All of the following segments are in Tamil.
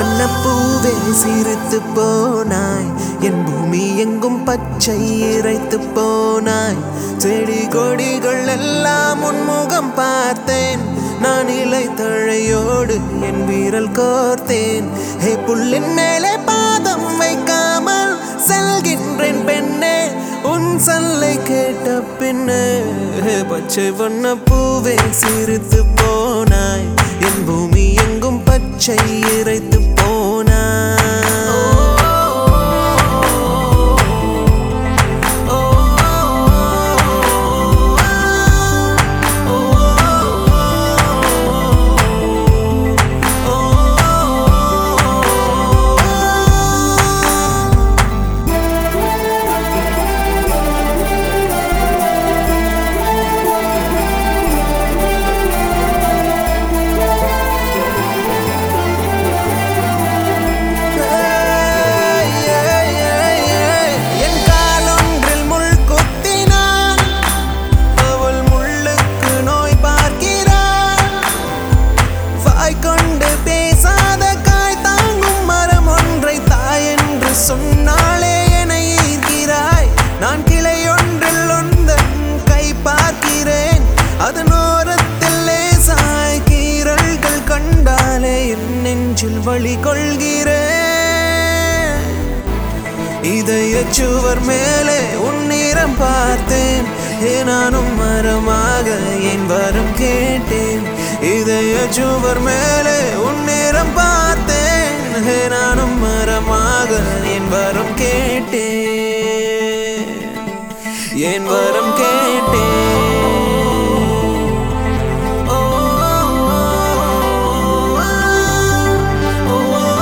வண்ணப்பூவே சிரித்து போனாய் என் பூமி எங்கும் பச்சை இறைத்து போனாய் செடி கொடிகள் எல்லாம் உன்முகம் பார்த்தேன் நான் இலை தழையோடு என் வீரல் கோர்த்தேன் ஹே புல்லின் மேலே பாதம் வைக்காமல் செல்கின்றேன் பெண்ணே உன் சொல்லை கேட்ட பின்னே ஹே பச்சை வண்ண பூவே சிரித்து போனாய் என் பூமி எங்கும் பச்சை இறைத்து என் காலொன்றில் முள் குத்தினான் அவள் முள்ளுக்கு நோய் பார்க்கிறாள் வாய் கொண்டு பேசாத காய் தாங்கும் மரம் ஒன்றை தாய் என்று சொன்னாலே என ஈர்க்கிறாய் நான் கிளை ஒன்றில் ஒன்றன் கை பார்க்கிறேன் அதன் ஓரத்தில் லேசாய் கீரல்கள் கண்டாலே என் நெஞ்சில் வழி கொள்கிறேன் இதய சுவர் மேலே உன்னிறம் பார்த்தேன் ஏ நானும் மரமாக என் வரம் கேட்டேன் இதய சுவர் மேலே உன்னிறம் பார்த்தேன் ஏ நானும் மரமாக என் வரம் கேட்டேன் என் வரம் கேட்டேன் ஓ, ஓ,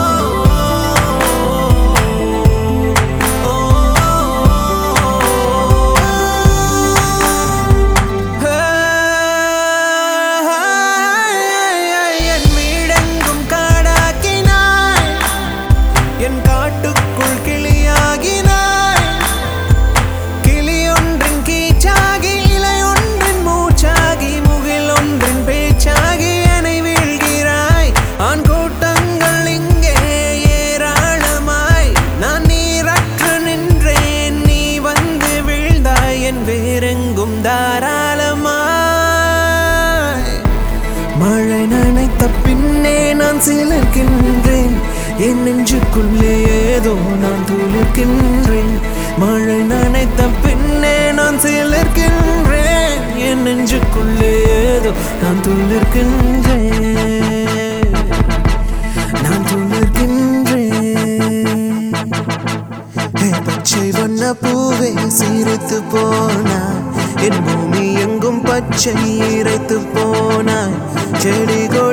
என் வீடெங்கும் காடாக்கினாய் என் காட்டுக்குள் கிளியாகினாய் கிளி ஒன்றின் கீச்சாகி இலை ஒன்றின் மூச்சாகி முகில் ஒன்றின் பேச்சாகி என்னை வீழ்கிறாய் ஆண் கூட்டங்கள் இங்கே ஏராளமாய் நான் நீரற்று நின்றேன் நீ வந்து வீழ்ந்தாய் என் வேறெங்கும் தாராளமாய் மழை நனைத்த பின்னே நான் சிலிர்க்கின்றேன் என் நெஞ்சுக்குள்ளே ஏதோ நான் துளிர்க்கின்றேன் மழை நனைத்த பின்னே நான் சிலிர்க்கின்றேன் என் நெஞ்சுக்குள்ளே ஏதோ நான் துளிர்க்கின்றேன் நான் துளிர்க்கின்றேன் ஹே பச்சை வண்ண பூவே சிரித்து போனாய் என் பூமி எங்கும் பச்சை இறைத்து போனாய் செடி கொடி